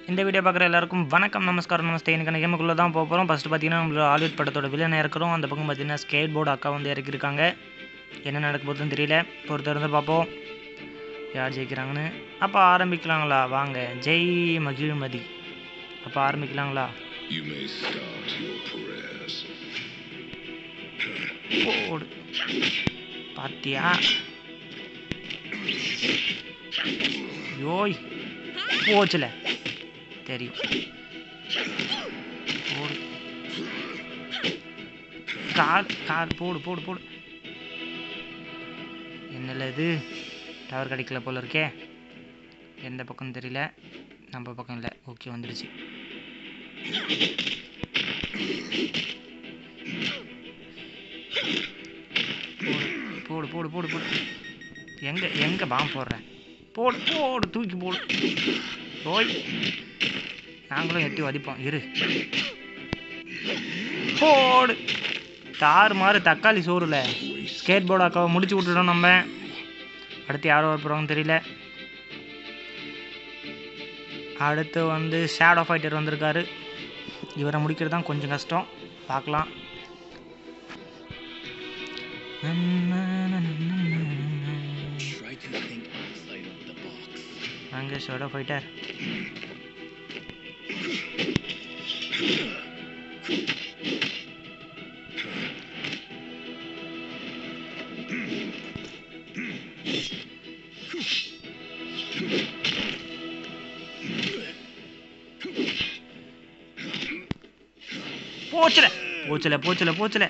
இந்த வீடியோ பார்க்குற எல்லாருக்கும் வணக்கம் நமஸ்காரம் நமஸ்தே எனக்கு கேமுக்குள்ளே தான் போக போகிறோம் ஃபஸ்ட்டு பார்த்தீங்கன்னா நம்மளோட ஹாலிவுட் படத்தோட வில்லனை இறக்குறோம் அந்த பக்கம் பார்த்தீங்கன்னா ஸ்கேட் போர்டு அக்கா வந்து இறக்கியிருக்காங்க என்ன நடக்க போகுதுன்னு தெரியல பொறுத்த இருந்து பார்ப்போம் யார் ஜெயிக்கிறாங்கன்னு அப்போ ஆரம்பிக்கலாங்களா வாங்க ஜெய் மகிழ்மதி அப்போ ஆரம்பிக்கலாங்களா You may start your prayers. போடு பாத்தியா யோய் போச்சுல தெரியும் போடு கால் கால் போடு போடு போடு என்னல இது டவர் கிடைக்கல போல இருக்கே எந்த பக்கம்னு தெரியல நம்ம பக்கம் இல்லை ஓகே வந்துடுச்சு போடு போடு போடு போடு போடு எங்கே எங்கே பாம் போடுறேன் போடு போடு தூக்கி போடு ஓய் நாங்களும் எட்டி வதிப்போம் இரு போடு தாறு மாறு தக்காளி சோறுல ஸ்கேட் போர்டு அக்காவை முடிச்சு விட்டுட்டோம் நம்ம அடுத்து யாரோ வரப்போகிறாங்கன்னு தெரியல அடுத்து வந்து ஷேடோ ஃபைட்டர் வந்திருக்காரு இவரை முடிக்கிறது தான் கொஞ்சம் கஷ்டம் பார்க்கலாம் Try to think outside of the box. அங்கே ஷேடோ ஃபைட்டர் போச்சுல போச்சுல போச்சுல போச்சுல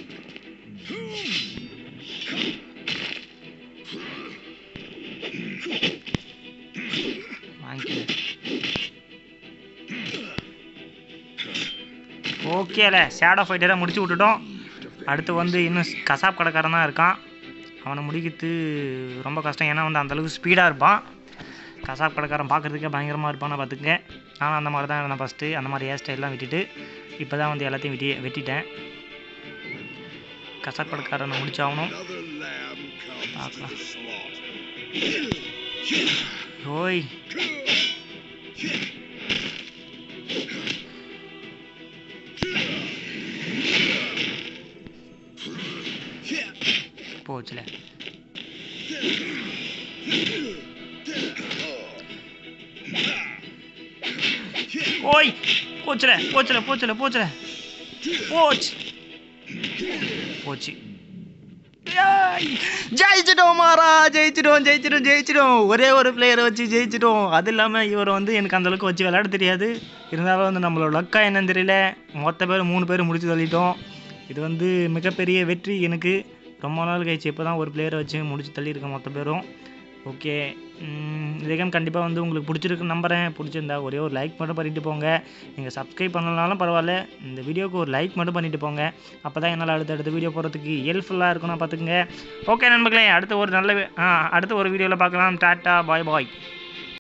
வாங்கிக்கல ஓகேல ஷேடோ ஃபைட்டரை முடிச்சு விட்டுட்டோம் அடுத்து வந்து இன்னும் கசாப் கடைக்காரன் தான் இருக்கான் அவனை முடிக்கிறது ரொம்ப கஷ்டம் ஏன்னா வந்து அந்தளவுக்கு ஸ்பீடாக இருப்பான் கசாப் கடைக்காரன் பார்க்குறதுக்கே பயங்கரமாக இருப்பான்னு பார்த்துக்கங்க நானும் அந்த மாதிரி தான் இருந்தேன் ஃபஸ்ட்டு அந்த மாதிரி ஹேர் ஸ்டைல்லாம் விட்டுட்டு இப்போ தான் வந்து எல்லாத்தையும் வெட்டி வெட்டிட்டேன் கசாப் கடைக்காரனை முடிச்சாகணும் Another lamb comes பார்க்கலாம் to slaughter. ஓய் போச்சுல ஓய் போச்சுல போச்சுல போச்சுல போச்சுல போச்சு போச்சு ஏய், ஜெயிச்சிட்டோம் மாறா ஜெயிச்சிட்டோம் ஜெயிச்சிட்டோம் ஜெயிச்சிட்டோம் ஒரே ஒரு பிளேயரை வச்சு ஜெயிச்சிட்டோம் அது இல்லாமல் இவர் வந்து எனக்கு அந்த அளவுக்கு வச்சு விளையாட தெரியாது இருந்தாலும் வந்து நம்மளோட லக்கா என்னன்னு தெரியல மொத்த பேர் மூணு பேர் முடிச்சு தள்ளிட்டோம் இது வந்து மிகப்பெரிய வெற்றி எனக்கு ரொம்ப நாள் கழிச்சு இப்போ தான் ஒரு பிளேயரை வச்சு முடிச்சு தள்ளியிருக்கேன் மொத்த பேரும் ஓகே இதே கேம் கண்டிப்பாக வந்து உங்களுக்கு பிடிச்சிருக்குன்னு நம்புறேன் பிடிச்சிருந்தா ஒரே ஒரு லைக் மட்டும் பண்ணிட்டு போங்க நீங்கள் சப்ஸ்கிரைப் பண்ணலனாலும் பரவாயில்ல இந்த வீடியோக்கு ஒரு லைக் மட்டும் பண்ணிட்டு போங்க அப்போ தான் என்னால் அடுத்த அடுத்த வீடியோ போகிறதுக்கு ஹெல்ப்ஃபுல்லாக இருக்கணும் பார்த்துக்குங்க ஓகே நண்பர்களே அடுத்த ஒரு நல்ல வி- ஆ அடுத்த ஒரு வீடியோவில் பார்க்கலாம் டாட்டா பாய் பாய்